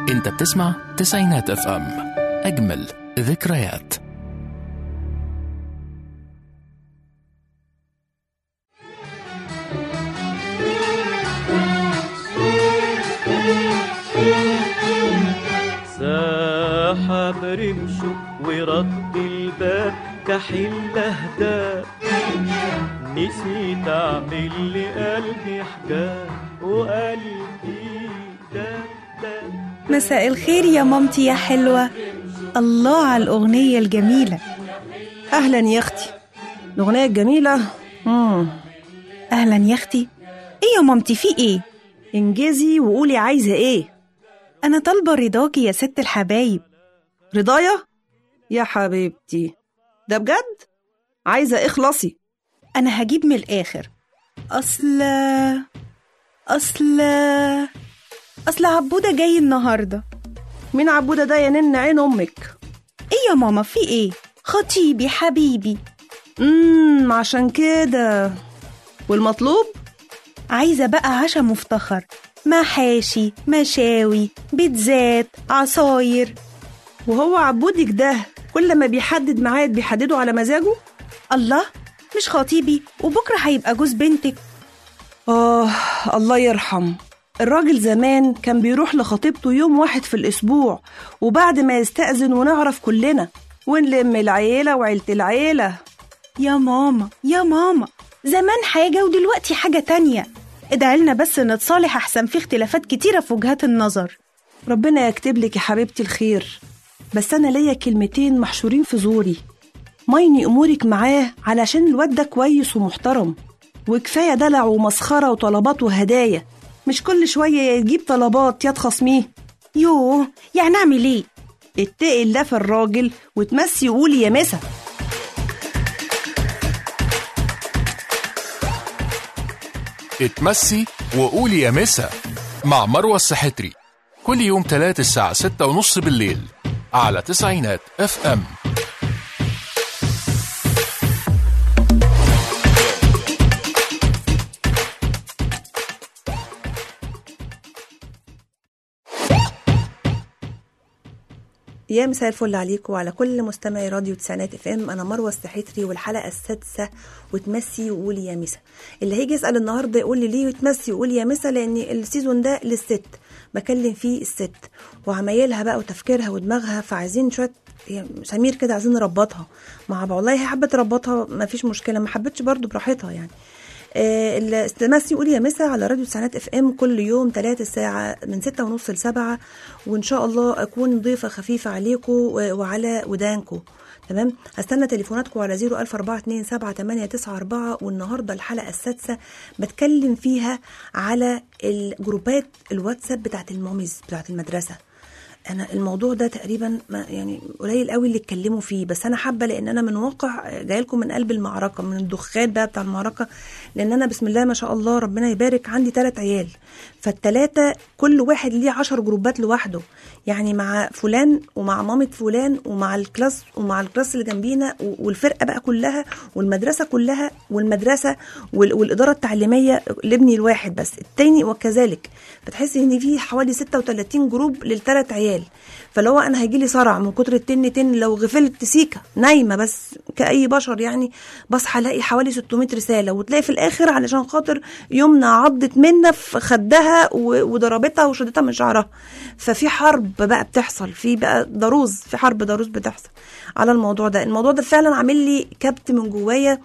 انت بتسمع تسعينات اف ام اجمل ذكريات ساحب رمشه ورد الباب كحل اهداب نسيت اعمل لقلبي حجاب وقلبي داب داب مساء الخير يا مامتي يا حلوة الله على الأغنية الجميلة اهلا يا اختي الاغنيه الجميله مم. أهلا يا أختي إيه يا مامتي في إيه؟ انجزي وقولي عايزه ايه أنا طالبة رضاكي يا ست الحبايب رضايا يا حبيبتي ده بجد عايزه اخلصي أنا هجيب من الآخر أصل أصل أصل عبودة جاي النهاردة مين عبوده ده يا نن عين امك إيه يا ماما في إيه؟ خطيبي حبيبي امم عشان كده والمطلوب عايزة بقى عشا مفتخر محاشي مشاوي بيتزات عصاير وهو عبودك ده كل ما بيحدد ميعاد بيحدده على مزاجه الله مش خطيبي وبكرة هيبقى جوز بنتك آه الله يرحم الراجل زمان كان بيروح لخطيبته يوم واحد في الأسبوع وبعد ما يستأذن ونعرف كلنا ونلم العيلة وعيلة العيلة يا ماما يا ماما زمان حاجة ودلوقتي حاجة تانية ادعيلنا بس نتصالح أحسن في اختلافات كتيرة في وجهات النظر ربنا يكتب لك يا حبيبتي الخير بس أنا ليا كلمتين محشورين في زوري مايني أمورك معاه علشان الواد ده كويس ومحترم وكفاية دلع ومسخرة وطلبات وهدايا مش كل شوية يا تجيب طلبات يا تخصميه يوه يعني أعمل إيه؟ اتقي الله في الراجل وتمسي وقولي يا مسا اتمسي وقولي يا مسا مع مروة السحتري كل يوم تلات الساعة ستة ونص بالليل على تسعينات اف ام يا مساء الفل عليكم وعلى كل مستمعي راديو تسعينات اف ام انا مروه السحتري والحلقه السادسه وتمسي وقولي يا مسا اللي هيجي يسال النهارده يقول لي ليه تمسي وقولي يا مسا لان السيزون ده للست بكلم فيه الست وعمايلها بقى وتفكيرها ودماغها فعايزين شويه يعني سمير كده عايزين نربطها مع بعض والله هي حابه تربطها ما فيش مشكله ما حبتش برضو براحتها يعني آه، الاستماسي قولي يا مسا على راديو سنات اف ام كل يوم 3 الساعة من ستة ونص لسبعة وان شاء الله اكون ضيفة خفيفة عليكم و- وعلى ودانكم تمام هستنى تليفوناتكم على 014278994 والنهارده الحلقه السادسه بتكلم فيها على الجروبات الواتساب بتاعت الماميز بتاعت المدرسه انا الموضوع ده تقريبا ما يعني قليل قوي اللي اتكلموا فيه بس انا حابه لان انا من واقع جاي لكم من قلب المعركه من الدخان بقى بتاع المعركه لان انا بسم الله ما شاء الله ربنا يبارك عندي ثلاث عيال فالثلاثه كل واحد ليه عشر جروبات لوحده يعني مع فلان ومع مامة فلان ومع الكلاس ومع الكلاس اللي جنبينا و- والفرقه بقى كلها والمدرسه كلها والمدرسه وال- والاداره التعليميه لابني الواحد بس التاني وكذلك فتحسي ان في حوالي 36 جروب للثلاث عيال فلو انا هيجي لي صرع من كتر التن تن لو غفلت سيكه نايمه بس كاي بشر يعني بصحى الاقي حوالي 600 رساله وتلاقي في الاخر علشان خاطر يمنى عضت منها في خدها و- وضربتها وشدتها من شعرها ففي حرب بقى بتحصل في بقى ضروز في حرب ضروز بتحصل على الموضوع ده الموضوع ده فعلا عامل لي كبت من جوايا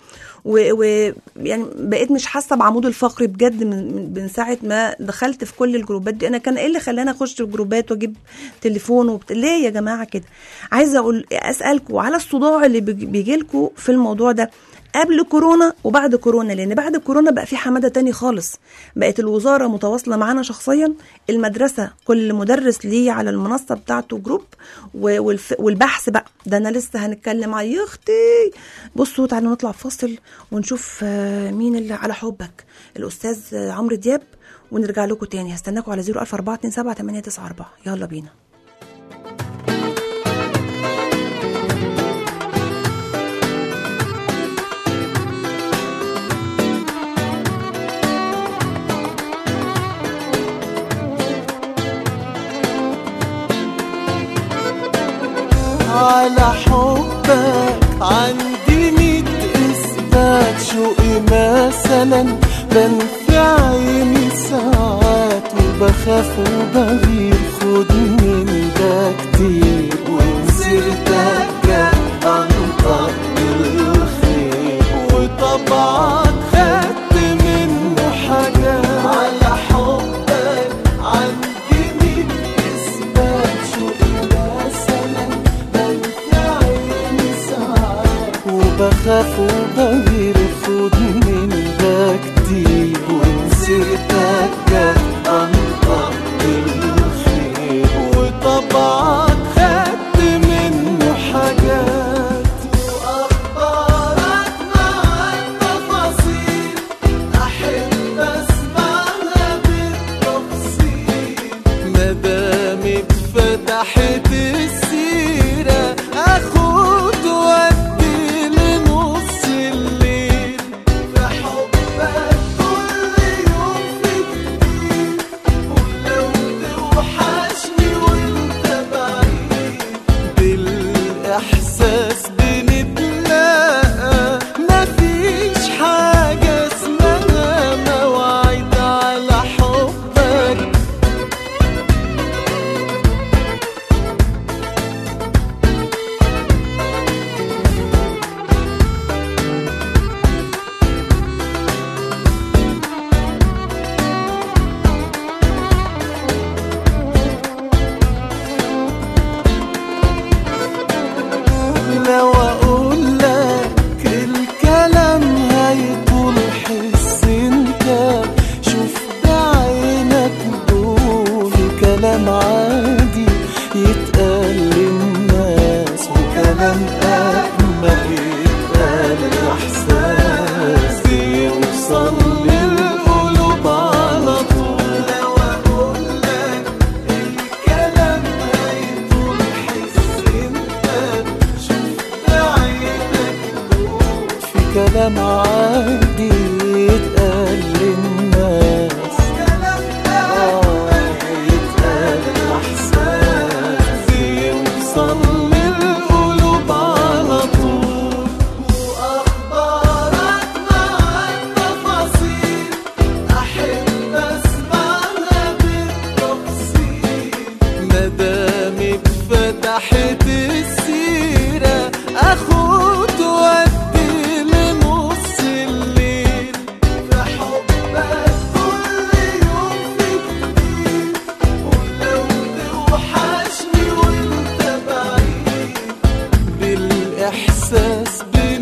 ويعني بقيت مش حاسه بعمود الفقري بجد من, من- من ساعه ما دخلت في كل الجروبات دي انا كان ايه اللي خلاني اخش الجروبات واجيب تليفون وبت... ليه يا جماعه كده عايزه اقول اسالكم على الصداع اللي بيجي لكم في الموضوع ده قبل كورونا وبعد كورونا لان بعد كورونا بقى في حماده تاني خالص بقت الوزاره متواصله معانا شخصيا المدرسه كل مدرس ليه على المنصه بتاعته جروب و- والف... والبحث بقى ده انا لسه هنتكلم على يا اختي بصوا تعالوا نطلع فاصل ونشوف آه، مين اللي على حبك الاستاذ آه، عمرو دياب ونرجع لكم تاني هستناكم على 01427 يلا بينا على حبك عندي ميت إثبات شوقي مثلا بنفي عيني ساعات وبخاف وبغير خد من ده كتير وسيرتك جت أنطق بالخير وطبعك خدت منه حاجات على حبك عندي ميت إثبات شوقي مثلا بنفي عيني ساعات وبخاف وبغير خد من ده كتير ونسيتك جت أنطق بالخير وطبعك خدت منه حاجات وأخبارك مع التفاصيل أحب أسمعها بالتفصيل مدام اتفتحت السيرة أخد وأدي لنص الليل في حبك كل يوم في جديد ولو توحشني وانت بعيد بالإحساس بنتلاقى مفيش حاجة اسمها مواعيد على حبك لو اقول لك الكلام هيطول حس انت شوف بعينك دول كلام عادي يتقال للناس وكلام اجمل يتقال احساس يوصل للقلوب على طول لو اقول لك الكلام هيطول حس انت شوف بعينك دول في كلام عادي يتقال للناس آه، يتقال احساس يوصل للقلوب على طول واخبارك مع التفاصيل احب اسمعها بالتفصيل مدام اتفتحت السيرة اخد وادي لنص الليل في حبك كل يوم في جديد ولو توحشني وانت بعيد بالإحساس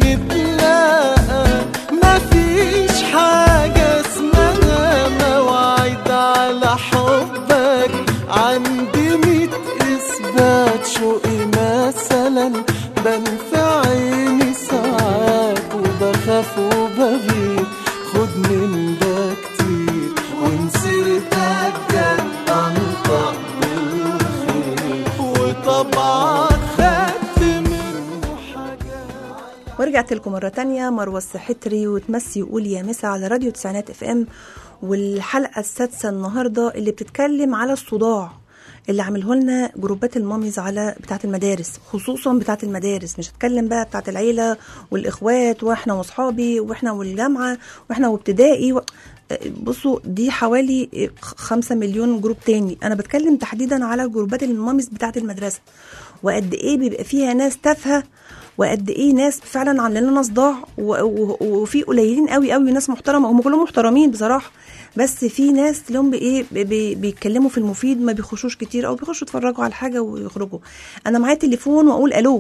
بنتلاقى مفيش حاجة اسمها مواعيد على حبك عندي ميت إثبات شوقي مثلا بنفي عيني ساعات وبخاف وبغير خد من ده كتير ونسيتك جت أنطق بالخير وطبعك خدت منه حاجات ورجعت لكم مرة تانية مروة السحتري وتمسي يقول يا مسا على راديو تسعينات اف ام والحلقة السادسة النهاردة اللي بتتكلم على الصداع اللي عامله لنا جروبات الماميز على بتاعة المدارس خصوصا بتاعة المدارس مش هتكلم بقى بتاعة العيلة والاخوات واحنا واصحابي واحنا والجامعة واحنا وابتدائي و... بصوا دي حوالي خمسة مليون جروب تاني انا بتكلم تحديدا على جروبات الماميز بتاعة المدرسة وقد ايه بيبقى فيها ناس تافهه وقد ايه ناس فعلا عاملين لنا صداع و- و- وفي قليلين قوي قوي ناس محترمه هم كلهم محترمين بصراحه بس في ناس لهم بايه بي- بي- بيتكلموا في المفيد ما بيخشوش كتير او بيخشوا يتفرجوا على حاجه ويخرجوا انا معايا تليفون واقول الو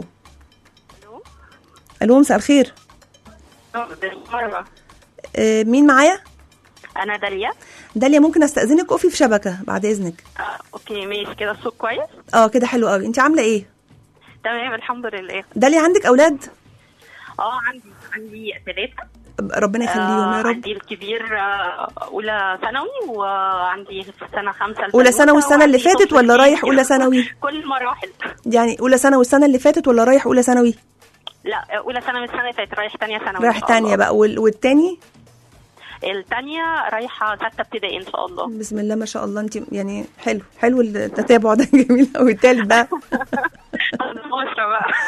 الو مساء الخير مرة آه، مين معايا أنا داليا داليا ممكن استاذنك اقفي في شبكه بعد اذنك آه، أوكي ماشي كده الصوت كويس اه كده حلو قوي انت عامله ايه تمام الحمد لله داليا عندك اولاد اه عندي عندي ثلاثة ربنا يخليهم يا آه، رب عندي الكبير آه، أولى ثانوي وعندي في سنة خمسة اولى البنوتة ثانوي السنه اللي وعندي فاتت ولا طفلتين. رايح اولى ثانوي كل المراحل يعني اولى ثانوي السنه اللي فاتت ولا رايح اولى ثانوي لا أولى ثانوي السنة اللي فاتت رايح تانية ثانوي رايح إن شاء تانية الله. بقى وال- والتاني التانية رايحة ستة ابتدائي إن شاء الله بسم الله ما شاء الله انت يعني حلو حلو التتابع ده جميل قوي التالت بقى مصر بقى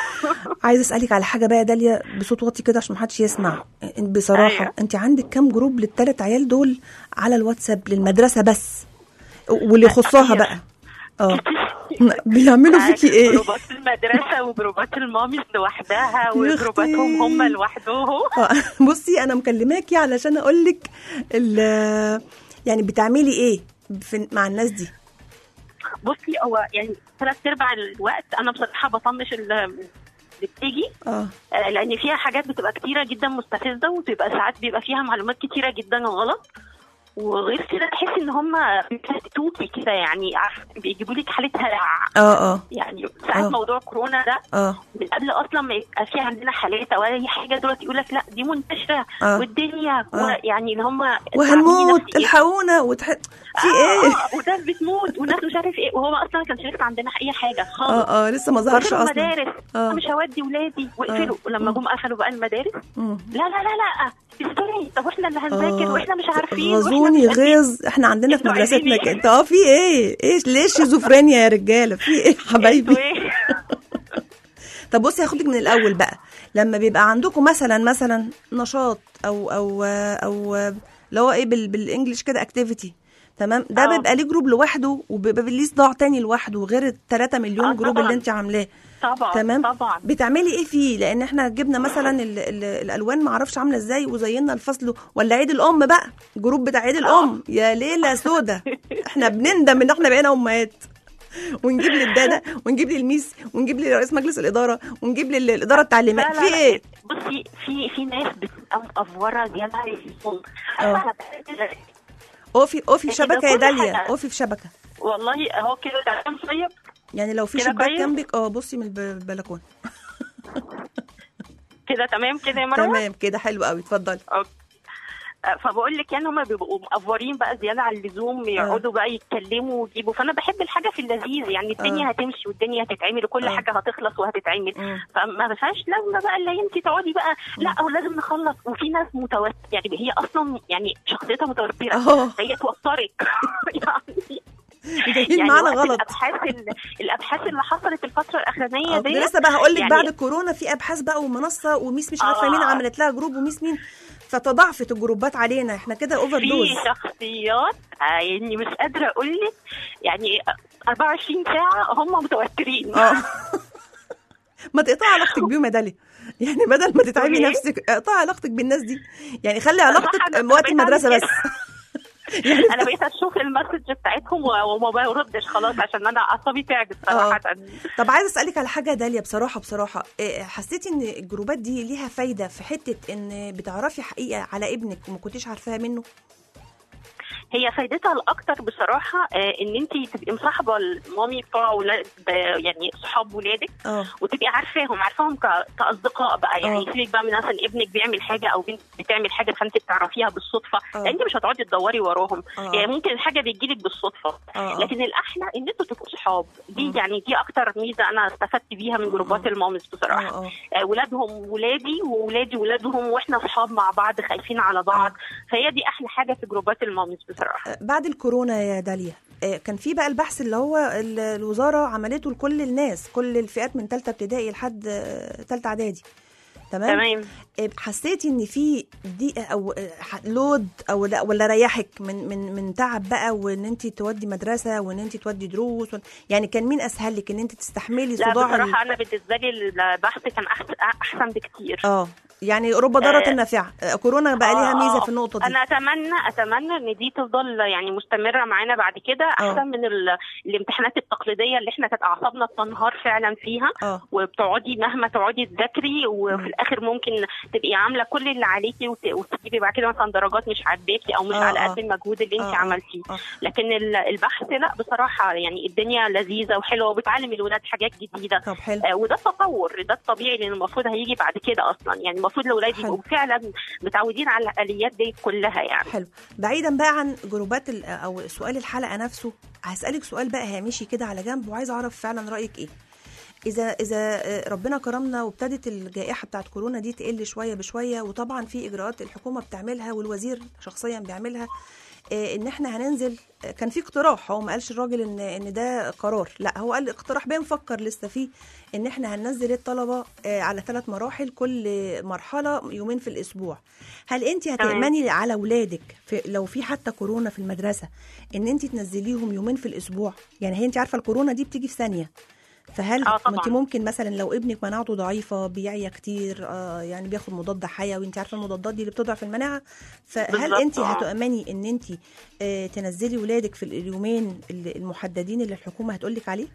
عايزه اسالك على حاجه بقى يا داليا بصوت واطي كده عشان محدش يسمع بصراحه أيوة. انت عندك كام جروب للثلاث عيال دول على الواتساب للمدرسه بس واللي يخصها كتير. بقى اه بيعملوا فيكي ايه جروبات المدرسة وجروبات الماميز لوحدها وجروباتهم هم لوحدهم آه، بصي انا مكلماكي علشان اقول لك يعني بتعملي ايه في مع الناس دي بصي هو يعني ثلاث ارباع الوقت انا بصراحة بطنش ال- اللي بتيجي اه آه، لان فيها حاجات بتبقى كتيره جدا مستفزه وتبقى ساعات بيبقى فيها معلومات كتيره جدا غلط وغير كده تحس ان هم بيكتوكي كده يعني عارف بيجيبوا لك حاله هلع اه اه يعني ساعات آه. موضوع كورونا ده اه من قبل اصلا ما يبقى في عندنا حالات او اي حاجه دلوقتي يقول لك لا دي منتشره آه. والدنيا آه. يعني اللي هم وهنموت الحقونا وتح... في ايه اه وناس بتموت وناس مش عارف ايه وهو اصلا ما كانش لسه عندنا اي حاجه خالص اه اه لسه ما ظهرش وقفلوا اصلا المدارس آه. مش هودي ولادي واقفلوا ولما جم قفلوا بقى المدارس مم. لا لا لا لا ازاي طب واحنا اللي هنذاكر آه، واحنا مش عارفين وإحنا غزوني مش قادرين. غيظ احنا عندنا في انتوا مدرستنا عايزين كده إيه؟ انت اه في ايه ايش ليه شيزوفرينيا يا رجاله في ايه حبايبي انتوا ايه طب بصي هاخدك من الاول بقى لما بيبقى عندكم مثلا مثلا نشاط او او او اللي هو ايه بال بالانجلش كده اكتيفيتي تمام ده آه. بيبقى ليه جروب لوحده وبيبقى ليه صداع تاني لوحده غير ال 3 مليون آه، جروب طبعاً. اللي انت عاملاه طبعا تمام طبعا بتعملي ايه فيه لان احنا جبنا مثلا ال ال الالوان ما اعرفش عامله ازاي وزينا الفصل ولا عيد الام بقى جروب بتاع عيد الام يا ليله سودا احنا بنندم ان احنا بقينا امهات ونجيب للداده ونجيب للميس ونجيب لرئيس مجلس الاداره ونجيب للاداره التعليميه لا لا في لا. ايه بصي في في ناس بتبقى مقفوره زياده عن اللزوم آه. اوفي اوفي في يعني ده شبكه يا كل داليا حاجة. اوفي في شبكه والله اهو كده كلام طيب يعني لو في كده شباك كويس؟ جنبك اه بصي من الب- البلكونه كده تمام كده يا مروه تمام كده حلو قوي اتفضلي أوكي. آه، فبقول لك يعني هم بيبقوا مقفورين بقى زياده عن اللزوم يقعدوا بقى يتكلموا ويجيبوا فانا بحب الحاجه في اللذيذ يعني الدنيا آه. هتمشي والدنيا هتتعمل وكل آه. حاجه هتخلص وهتتعمل مم. فما فيهاش لازمه بقى اللي انت تقعدي بقى لا هو لازم نخلص وفي ناس متوتر يعني هي اصلا يعني شخصيتها متوتره أهو. هي توترك يعني جايين معانا وقت غلط الابحاث ال- الابحاث اللي حصلت الفتره الاخرانيه اه دي كنت لسه بقى هقول لك يعني بعد كورونا في ابحاث بقى ومنصه وميس مش عارفه آه. مين عملت لها جروب وميس مين فتضاعفت الجروبات علينا احنا كده اوفر في دوز شخصيات آه، يعني مش قادره اقول لك يعني 24 ساعه هم متوترين اه ما تقطعي علاقتك بيهم يا داليا يعني بدل ما تتعبي تقولي إيه؟ نفسك اقطعي علاقتك بالناس دي يعني خلي علاقتك أنا- أنا وقت بقيت المدرسه أعمل بس انا بقيت اشوف المسج بتاعتهم و- وما بردش خلاص عشان انا اعصابي تعبت صراحه طب عايزه اسالك على حاجه يا داليا بصراحه بصراحه إيه، حسيتي ان الجروبات دي ليها فايده في حته ان بتعرفي حقيقه على ابنك وما كنتيش عارفاها منه هي فايدتها الاكتر بصراحه آه، ان انت تبقي مصاحبه المامي بتوع ولاد ب- يعني صحاب ولادك اه وتبقي عارفاهم عارفاهم ك- كاصدقاء بقى يعني آه. سيبك بقى من مثلا ابنك بيعمل حاجه او بنت بتعمل حاجه فانت بتعرفيها بالصدفه آه. لان انت مش هتقعدي تدوري وراهم آه. يعني ممكن الحاجه بتجيلك بالصدفه آه. لكن الاحلى ان انتوا تبقوا صحاب دي يعني دي اكتر ميزه انا استفدت بيها من جروبات المامز بصراحه اه آه، ولادهم ولادي وولادي ولادهم واحنا صحاب مع بعض خايفين على بعض فهي دي احلى حاجه في جروبات المامز بصراحه اه بعد الكورونا يا داليا آه، كان في بقى البحث اللي هو ال- الوزاره عملته لكل الناس كل الفئات من ثالثه ابتدائي لحد ثالثه اعدادي تمام تمام آه، حسيتي ان في ضيقه او آه، ح- لود او لا ولا ريحك من من من تعب بقى وان انت تودي مدرسه وان انت تودي دروس وإن- يعني كان مين اسهل لك ان انت تستحملي لا صداع ال- بصراحه انا بالنسبه لي البحث كان احسن احسن بكتير اه يعني رب ضاره آه. نافعه آه، كورونا بقى ليها آه، ميزه آه. في النقطه دي انا اتمنى اتمنى ان دي تفضل يعني مستمره معانا بعد كده احسن من ال- الامتحانات التقليديه اللي احنا كانت اعصابنا بتنهار فعلا فيها اه وبتقعدي مهما تقعدي تذاكري وفي مم. الاخر ممكن تبقي عامله كل اللي عليكي وت- وتجيبي بعد كده مثلا درجات مش عاجباكي او مش آه، على آه. قد المجهود اللي آه، انت آه، عملتيه آه. لكن ال- البحث لا بصراحه يعني الدنيا لذيذه وحلوه وبتعلم الولاد حاجات جديده طب حلو آه، وده التطور ده الطبيعي اللي المفروض هيجي بعد كده اصلا يعني المفروض الاولاد حلو. يبقوا فعلا متعودين على الاليات دي كلها يعني حلو بعيدا بقى عن جروبات ال- او سؤال الحلقه نفسه هسالك سؤال بقى هامشي كده على جنب وعايزه اعرف فعلا رايك ايه اذا اذا آه، ربنا كرمنا وابتدت الجائحه بتاعت كورونا دي تقل شويه بشويه وطبعا في اجراءات الحكومه بتعملها والوزير شخصيا بيعملها آه، ان احنا هننزل آه، كان في اقتراح هو ما قالش الراجل ان ان ده قرار لا هو قال اقتراح بنفكر لسه فيه ان احنا هننزل الطلبه آه، على ثلاث مراحل كل مرحله يومين في الاسبوع هل انت هتامني على اولادك في لو في حتى كورونا في المدرسه ان انت تنزليهم يومين في الاسبوع يعني هي انت عارفه الكورونا دي بتيجي في ثانيه فهل آه طبعاً. انت ممكن مثلا لو ابنك مناعته ضعيفه بيعيا كتير آه يعني بياخد مضاد حيوي انت عارفه المضادات دي اللي بتضعف المناعه فهل بالظبط، انت آه. هتؤمني ان انت آه تنزلي ولادك في اليومين ال- المحددين اللي الحكومه هتقولك عليه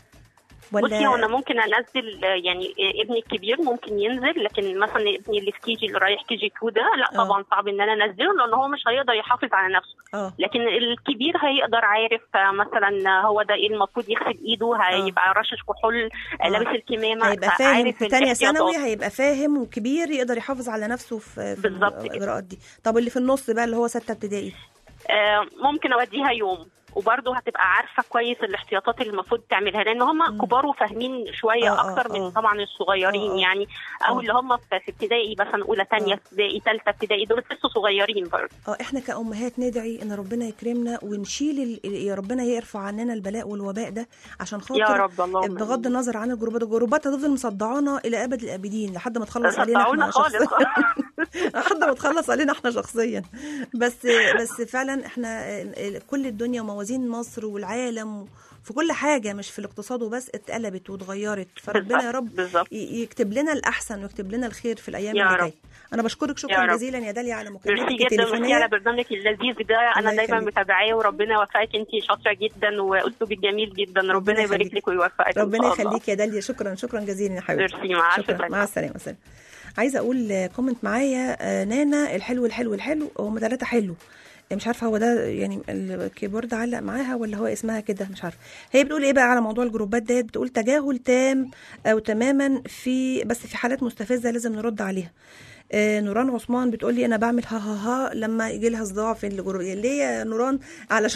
بصي هو انا ممكن انزل آه، يعني آه، ابني الكبير ممكن ينزل لكن مثلا ابني اللي في كي جي اللي رايح كي جي 2 ده لا آه. طبعا صعب ان انا انزله لان هو مش هيقدر يحافظ على نفسه اه لكن الكبير هيقدر عارف آه، مثلا آه، هو ده ايه المفروض يغسل ايده هيبقى رشش كحول آه، آه. لابس الكمامه هيبقى فاهم عارف في تانية الاحتياطات. ثانوي هيبقى فاهم وكبير يقدر يحافظ على نفسه في, في بالظبط كده. الاجراءات دي طب اللي في النص بقى اللي هو ستة ابتدائي آه، ممكن اوديها يوم وبرضه هتبقى عارفه كويس الاحتياطات اللي المفروض تعملها لان هم كبار وفاهمين شويه آه، آه، اكتر آه. من طبعا الصغيرين آه، آه. يعني او آه. اللي هم في في ابتدائي مثلا اولى ثانيه آه. ابتدائي ثالثه ابتدائي دول لسه صغيرين برضه اه احنا كأمهات ندعي ان ربنا يكرمنا ونشيل ال- يا ربنا يرفع عننا البلاء والوباء ده عشان خاطر يا رب اللهم بغض النظر عن الجروبات الجروبات هتفضل مصدعانا الى ابد الابدين لحد ما تخلص علينا صدعونا احنا خالص شخصيا لحد ما تخلص علينا احنا شخصيا بس بس فعلا احنا كل الدنيا وموازين مصر والعالم في كل حاجه مش في الاقتصاد وبس اتقلبت واتغيرت فربنا يا رب بالظبط ي- يكتب لنا الاحسن ويكتب لنا الخير في الايام يا اللي رب. جايه انا بشكرك يا شكرا رب. جزيلا يا داليا على ميرسي مكالمتك جدا ميرسي التليفونيه على برنامجك اللذيذ ده انا الله دايما يخليك. متابعاه وربنا يوفقك انت شاطره جدا واسلوبك جميل جدا ربنا يبارك يخليك. لك ويوفقك إن ربنا شاء الله. يخليك يا داليا شكرا شكرا جزيلا يا حبيبتي ميرسي مع شكرا السلامه مع السلامه سلام عايزه اقول آه، كومنت معايا آه، نانا الحلو الحلو الحلو هم ثلاثه حلو مش عارفه هو ده يعني الكيبورد علق معاها ولا هو اسمها كده مش عارفه هي بتقول ايه بقى على موضوع الجروبات ديت بتقول تجاهل تام او تماما في بس في حالات مستفزه لازم نرد عليها آه، نوران عثمان بتقول لي انا بعمل ها ها ها لما يجي لها صداع في الجروب ليه يا نوران علشان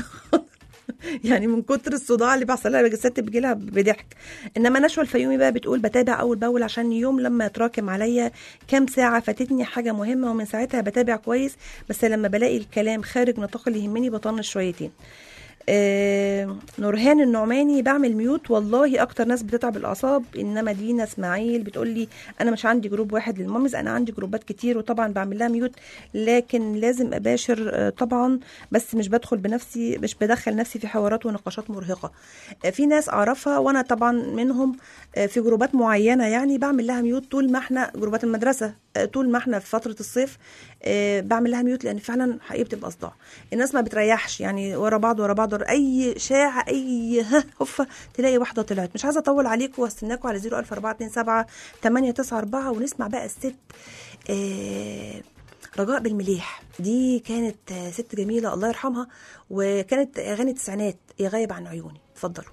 يعني من كتر الصداع اللي بيحصل لها الست بيجي لها بضحك انما نشوى الفيومي بقى بتقول بتابع اول باول عشان يوم لما يتراكم عليا كام ساعه فاتتني حاجه مهمه ومن ساعتها بتابع كويس بس لما بلاقي الكلام خارج نطاق اللي يهمني بطنش شويتين آه نورهان النعماني بعمل ميوت والله اكتر ناس بتتعب الاعصاب انما دينا اسماعيل بتقول لي انا مش عندي جروب واحد للمامز انا عندي جروبات كتير وطبعا بعمل لها ميوت لكن لازم اباشر آه طبعا بس مش بدخل بنفسي مش بدخل نفسي في حوارات ونقاشات مرهقه آه في ناس اعرفها وانا طبعا منهم آه في جروبات معينه يعني بعمل لها ميوت طول ما احنا جروبات المدرسه آه طول ما احنا في فتره الصيف آه بعمل لها ميوت لان فعلا حقيقي بتبقى صداع الناس ما بتريحش يعني ورا بعض ورا بعض ورا اي شاعه اي ها هفه تلاقي واحده طلعت مش عايزه اطول عليكم واستناكم على 00427 894 ونسمع بقى الست آه رجاء بالمليح دي كانت آه، ست جميله الله يرحمها وكانت اغاني التسعينات يا غايب عن عيوني اتفضلوا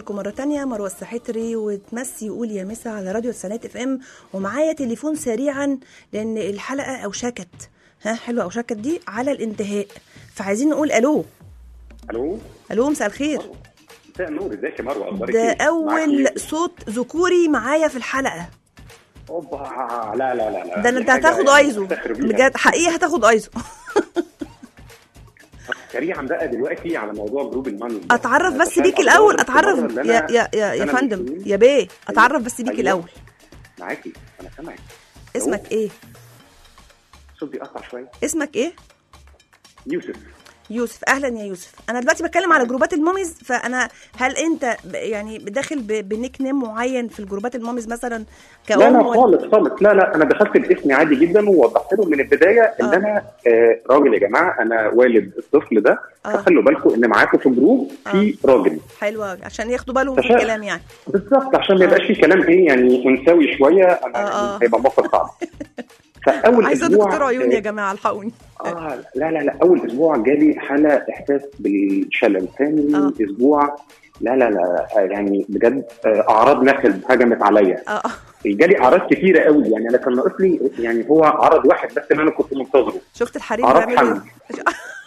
لكم مره تانية مروه السحتري وتمسي يقول يا مسا على راديو سنات اف ام ومعايا تليفون سريعا لان الحلقه اوشكت ها حلوه اوشكت دي على الانتهاء فعايزين نقول الو الو الو مساء الخير مساء النور ازيك يا مروه اخبارك ده إيه؟ اول معاكي؟ صوت ذكوري معايا في الحلقه اوبا لا لا لا لا ده دي انت حاجة هتاخد يعني ايزو أفتخر بيها. بجد حقيقي هتاخد ايزو سريعا بقى دلوقتي على موضوع جروب الماني ده. اتعرف أنا بس تخيل بيك أكبر الاول مرة اتعرف اللي يا أنا- يا يا, يا أنا فندم مسؤول. يا بيه اتعرف بس بيك أيوة. الاول معاكي انا سامعك اسمك ايه الصوت بيقطع شويه اسمك ايه يوسف يوسف اهلا يا يوسف انا دلوقتي بتكلم على جروبات الموميز فانا هل انت ب- يعني داخل ب- بنيك نيم معين في الجروبات الموميز مثلا كأم لا لا ولا- خالص خالص لا لا انا دخلت باسمي عادي جدا ووضحت لهم من البدايه ان آه. انا آه راجل يا جماعه انا والد الطفل ده آه. فخلوا بالكم ان معاكم في جروب في راجل حلوة عشان ياخدوا بالهم في تشاء. الكلام يعني بالظبط عشان ما يبقاش في كلام ايه يعني انثوي شويه انا آه، آه. يعني هيبقى موقف صعب فاول عايزه اسبوع دكتور عيون يا آه، جماعه الحقوني اه لا لا لا اول اسبوع جالي حاله احساس بالشلل ثاني آه. اسبوع لا لا لا آه، يعني بجد آه، اعراض نفس هجمت عليا اه آه. جالي اعراض كتيره قوي يعني انا كان ناقص لي يعني هو عرض واحد بس اللي انا كنت منتظره شفت الحريم اعراض بيعملوا حمل ايه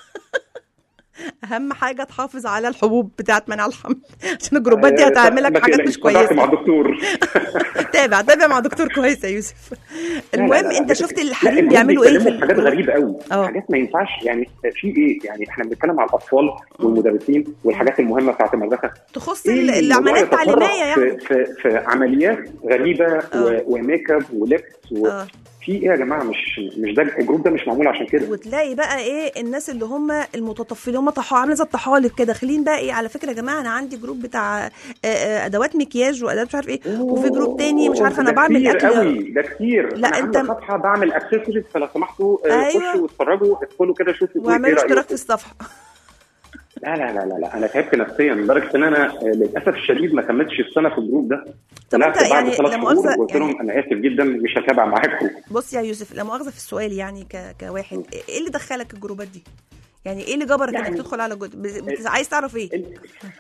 اهم حاجه تحافظ على الحبوب بتاعت منع الحمل عشان الجروبات دي آه، هتعملك ما حاجات تقلقش، مش تابعت مع كويسه الدكتور تابع تابع مع دكتور كويس يا يوسف لا، لا، المهم لا، انت بس- شفت لا، الحريم الجروب بيعملوا ايه في بيتكلموا في حاجات الجروب؟ غريبه قوي اه. حاجات ما ينفعش يعني في ايه يعني احنا بنتكلم على الاطفال والمدرسين والحاجات المهمه بتاعت المدرسه تخص إيه ال- الموضوع العمليات يتطرق التعليميه يعني في, في, في عمليات غريبه و- وميك اب ولبس اه. وفي ايه يا جماعه مش مش ده الجروب ده مش معمول عشان كده وتلاقي بقى ايه الناس اللي هم المتطفلين هم طحا عامله زي الطحالب كده داخلين بقى ايه على فكره يا جماعه انا عندي جروب بتاع آه، آه، ادوات مكياج وادوات مش عارف ايه وفي جروب تاني مش عارفه انا ده بعمل كتير اكل قوي ده كتير لا، انا أنت- عامله صفحه بعمل اكسسوارز فلو سمحتوا آه، أيوة. خشوا واتفرجوا ادخلوا كده شوفوا واعملوا إيه اشتراك رأيكم. في الصفحه لا لا لا لا لا انا تعبت نفسيا لدرجه ان انا آه، للاسف الشديد ما كملتش السنه في الجروب ده طب طلعت أنت بعد يعني ثلاث لا شهور مؤاخذة وقلت لهم انا اسف جدا مش هتابع معاكم بص يا يوسف لا مؤاخذه في السؤال يعني ك... كواحد ايه اللي دخلك الجروبات دي؟ يعني ايه اللي جبرك انك يعني- تدخل على جروب ب... بت... عايز تعرف ايه؟ ال-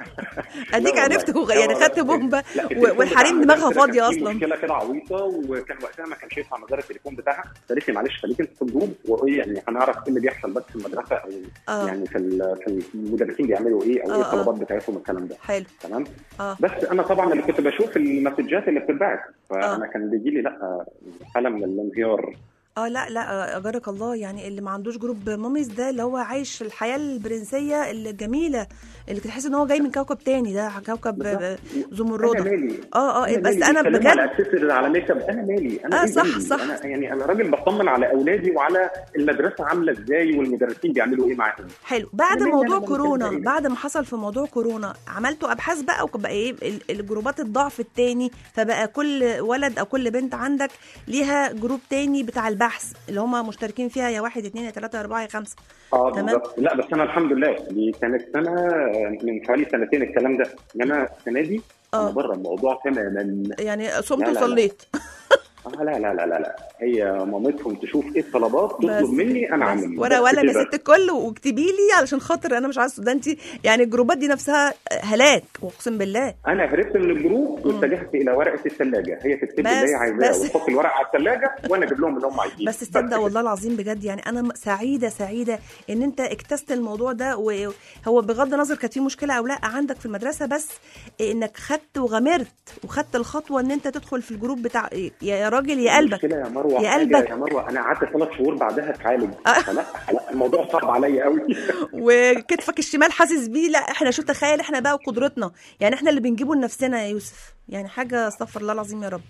اديك لا عرفت والله. هو لا يعني والله. خدت بومبه لا، و... التليفون والحريم بتاع دماغها المدرسة فاضيه كان فيه اصلا مشكله كده عويصه وكان وقتها ما كانش ينفع مدار التليفون بتاعها قالت لي معلش خليك انت في الجروب وايه يعني هنعرف ايه اللي بيحصل بس في المدرسه او آه. يعني في ال- في المدرسين بيعملوا ايه او آه، ايه آه. الطلبات بتاعتهم الكلام ده حلو تمام اه بس انا طبعا اللي كنت بشوف المسجات اللي بتتبعت فانا كان بيجي لي لا حاله من الانهيار اه لا لا اجرك الله يعني اللي ما عندوش جروب ماميز ده اللي هو عايش الحياه البرنسيه الجميله اللي تحس ان هو جاي من كوكب تاني ده كوكب آه، انا زمرده مالي اه اه أنا بس مالي؟ انا بيتكلموا على بجد اكسسوارز على ميك اب انا مالي انا آه، إيه صح، ذنبي؟ صح. انا يعني انا راجل بطمن على اولادي وعلى المدرسه عامله ازاي والمدرسين بيعملوا ايه معاهم حلو بعد أنا مالي؟ موضوع أنا كورونا مالي؟ بعد ما حصل في موضوع كورونا عملتوا ابحاث بقى وبقى ايه ال- الجروبات الضعف التاني فبقى كل ولد او كل بنت عندك ليها جروب تاني بتاع البحث اللي هم مشتركين فيها يا واحد اتنين يا تلاته يا اربعه يا خمسه اه تمام. بالظبط لا بس انا الحمد لله دي كانت سنه من حوالي سنتين الكلام ده انما السنه دي آه. انا بره الموضوع تماما يعني صمت لا، لا، لا. وصليت آه لا لا لا لا لا هي مامتهم تشوف ايه الطلبات بس. تطلب مني انا بس اعمل ولا بس ولا يا كده. ست الكل واكتبي لي علشان خاطر انا مش عايزه ده انت يعني الجروبات دي نفسها هلاك اقسم بالله انا هربت من الجروب واتجهت الى ورقه الثلاجه هي تكتب لي اللي هي بس- عايزاه بس. وتحط الورقه على الثلاجه وانا اجيب لهم اللي هم عايزينه بس تصدق والله العظيم بجد يعني انا م- سعيده سعيده ان انت اكتست الموضوع ده وهو بغض النظر كانت في مشكله او لا عندك في المدرسه بس انك خدت وغامرت وخدت الخطوه ان انت تدخل في الجروب بتاع يا راجل يا قلبك المشكله يا مروه يا حاجة قلبك. يا مروه انا قعدت ثلاث شهور بعدها اتعالج آه. فلا لا الموضوع صعب عليا قوي وكتفك الشمال حاسس بيه لا احنا شو تخيل احنا بقى وقدرتنا يعني احنا اللي بنجيبه لنفسنا يا يوسف يعني حاجه استغفر الله العظيم يا رب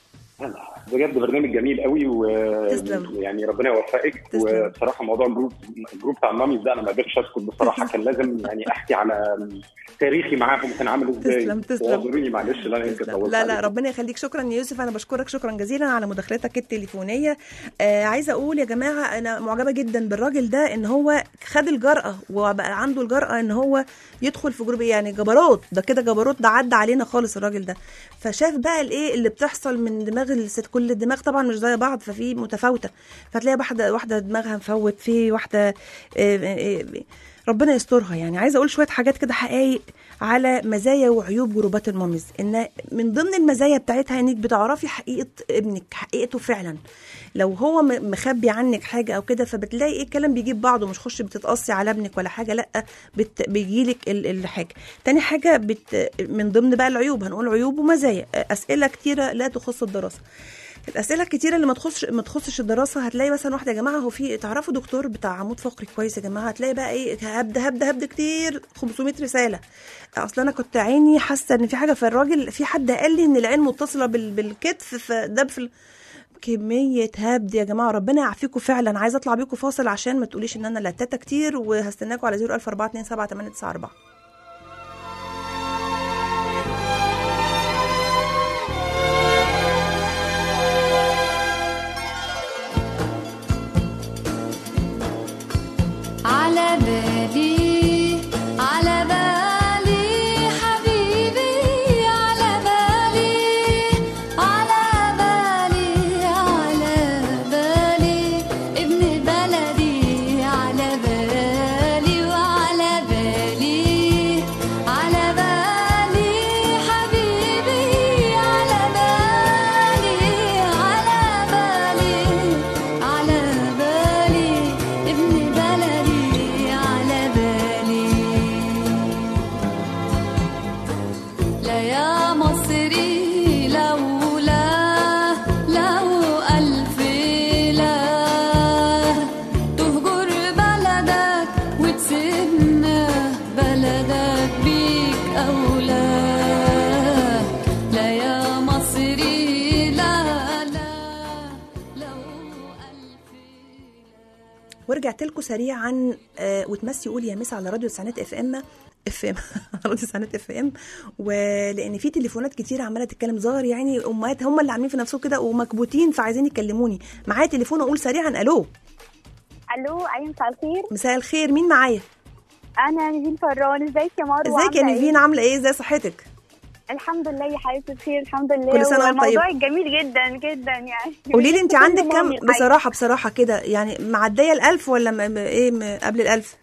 بجد برنامج جميل قوي و تسلم. يعني ربنا يوفقك تسلم. وبصراحه موضوع الجروب الجروب بتاع الماميز ده انا ما قدرتش اسكت بصراحه كان لازم يعني احكي على تاريخي معاهم كان عامل ازاي تسلم، تسلم. واعذروني معلش لا انا يمكن تسلم. طولت لا لا عليكم. ربنا يخليك شكرا يا يوسف انا بشكرك شكرا جزيلا على مداخلتك التليفونيه آه عايزه اقول يا جماعه انا معجبه جدا بالراجل ده ان هو خد الجرأه وبقى عنده الجرأه ان هو يدخل في جروب يعني جبروت ده كده جبروت ده عدى علينا خالص الراجل ده فشاف بقى الايه اللي بتحصل من دماغ الست كل الدماغ طبعا مش زي بعض ففي متفاوته فتلاقي واحده واحده دماغها مفوت في واحده آه، آه، آه، ربنا يسترها يعني عايزه اقول شويه حاجات كده حقائق على مزايا وعيوب جروبات الماميز ان من ضمن المزايا بتاعتها انك بتعرفي حقيقه ابنك حقيقته فعلا لو هو م- مخبي عنك حاجه او كده فبتلاقي ايه الكلام بيجيب بعضه مش خش بتتقصي على ابنك ولا حاجه لا بت بيجيلك ال- الحاجه تاني حاجه بت من ضمن بقى العيوب هنقول عيوب ومزايا اسئله كتيره لا تخص الدراسه الاسئله الكتيره اللي ما تخصش ما تخصش الدراسه هتلاقي مثلا واحده يا جماعه هو في تعرفوا دكتور بتاع عمود فقري كويس يا جماعه هتلاقي بقى ايه هبد هبد هبد كتير 500 رساله اصل انا كنت عيني حاسه ان في حاجه في الراجل في حد قال لي ان العين متصله بال- بالكتف فده في ال- كمية هبد يا جماعة ربنا يعافيكم فعلا عايزة اطلع بيكم فاصل عشان ما تقوليش ان انا لتاتا كتير وهستناكم على 01427 على بالي على بالي حبيبي على بالي على بالي على بالي ابن بلدي على بالي وعلى بالي على بالي حبيبي على بالي على بالي على بالي ابن بلدي على بالي لا يا مصري لولا لو ألف لا تهجر بلدك وتسيبنا بلدك بيك أولى لا يا مصري لا لا لو ألف ورجعت لكم سريعا آه وتمسي قول يا مس على راديو تسعينات اف ام اف ام راديو تسعينات اف ام ولان في تليفونات كتير عماله تتكلم ظاهر يعني امهات هم اللي عاملين في نفسهم كده ومكبوتين فعايزين يكلموني معايا تليفون اقول سريعا الو الو ايوه مساء الخير مساء الخير مين معايا انا نيفين فران ازيك يا مروه ازيك يا عاملة نيفين عامله ايه ازاي صحتك إيه؟ الحمد لله يا حبيبتي بخير الحمد لله كل سنة وانت طيبة. موضوع جميل جدا جدا يعني قولي لي انت كل عندك مامي كام الحقيقة. بصراحه بصراحه كده يعني معديه الألف ولا م... م... ايه م... قبل الألف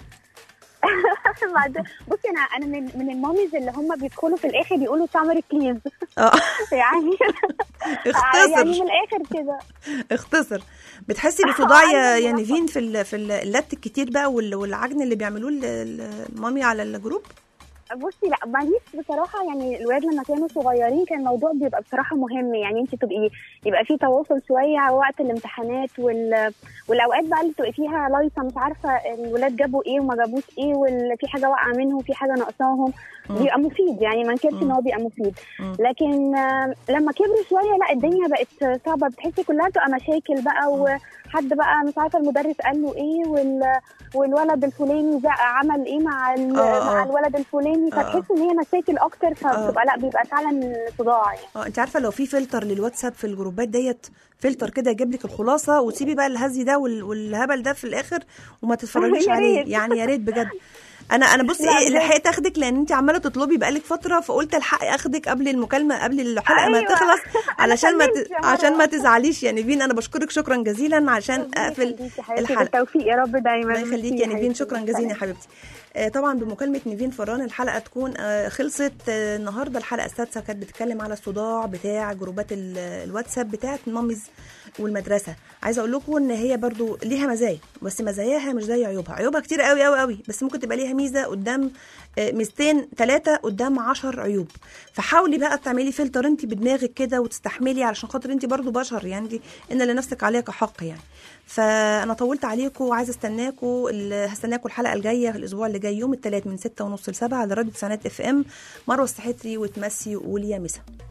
بعد- بصي انا انا من من الماميز اللي هم بيدخلوا في الاخر يقولوا سامر بليز اه يعني اختصر. يعني من الاخر كده اختصر بتحسي بصداع يا أيوة يا طبعا. نيفين في ال... في اللت الكتير بقى وال... والعجن اللي بيعملوه ال- ال- المامي على الجروب بصي لا ماليش بصراحه يعني الولاد لما كانوا صغيرين كان الموضوع بيبقى بصراحه مهم يعني انت تبقي يبقى في تواصل شويه وقت الامتحانات وال... والاوقات بقى اللي تبقي فيها لايصه مش عارفه الولاد جابوا ايه وما جابوش ايه وفي حاجه واقعه منهم في حاجه ناقصاهم بيبقى مفيد يعني ما انكرش ان هو بيبقى مفيد مم. لكن آه، لما كبروا شويه لا الدنيا بقت صعبه بتحسي كلها بتبقى مشاكل بقى وحد بقى مش عارفه المدرس قال له ايه وال... والولد الفلاني زق عمل ايه مع ال... آه، مع آه. الولد الفلاني آه، آه. فتحس ان هي مشاكل اكتر فبتبقى لا بيبقى فعلا صداع يعني اه انت عارفه لو في فلتر للواتساب في الجروبات ديت فلتر كده يجيب لك الخلاصه وتسيبي بقى الهزي ده وال- والهبل ده في الاخر وما تتفرجيش يا عليه ريت. يعني يا ريت بجد انا انا بصي لا ايه بجد. لحقت اخدك لان انت عماله تطلبي بقالك فتره فقلت الحق اخدك قبل المكالمه قبل الحلقه ما أيوة. تخلص علشان ما خليك ت... يا عشان ما مروة. تزعليش يا نيفين انا بشكرك شكرا جزيلا عشان ربنا اقفل يخليكي يا حبيبتي، الحلقه بالتوفيق يا رب دايما الله يخليك ميرسي يا نيفين حبيبتي. شكرا جزيلا يا سلام. حبيبتي آه، طبعا بمكالمه نيفين فران الحلقه تكون آه، خلصت آه، النهارده الحلقه السادسه كانت بتتكلم على الصداع بتاع جروبات ال- الواتساب بتاعت ماميز والمدرسه عايزه اقول لكم ان هي برضو ليها مزايا بس مزاياها مش زي عيوبها عيوبها كتير قوي قوي قوي بس ممكن تبقى ليها ميزه قدام آه، ميزتين ثلاثه قدام عشر عيوب فحاولي بقى تعملي فلتر انت بدماغك كده وتستحملي علشان خاطر انت برضو بشر يعني دي ان لنفسك عليك حق يعني فانا طولت عليكم وعايزه استناكم ال- هستناكم الحلقه الجايه في الاسبوع اللي جاي يوم الثلاث من 6 ونص ل 7 على راديو تسعينات اف ام مروه السحتري وتمسي وقول يا مسا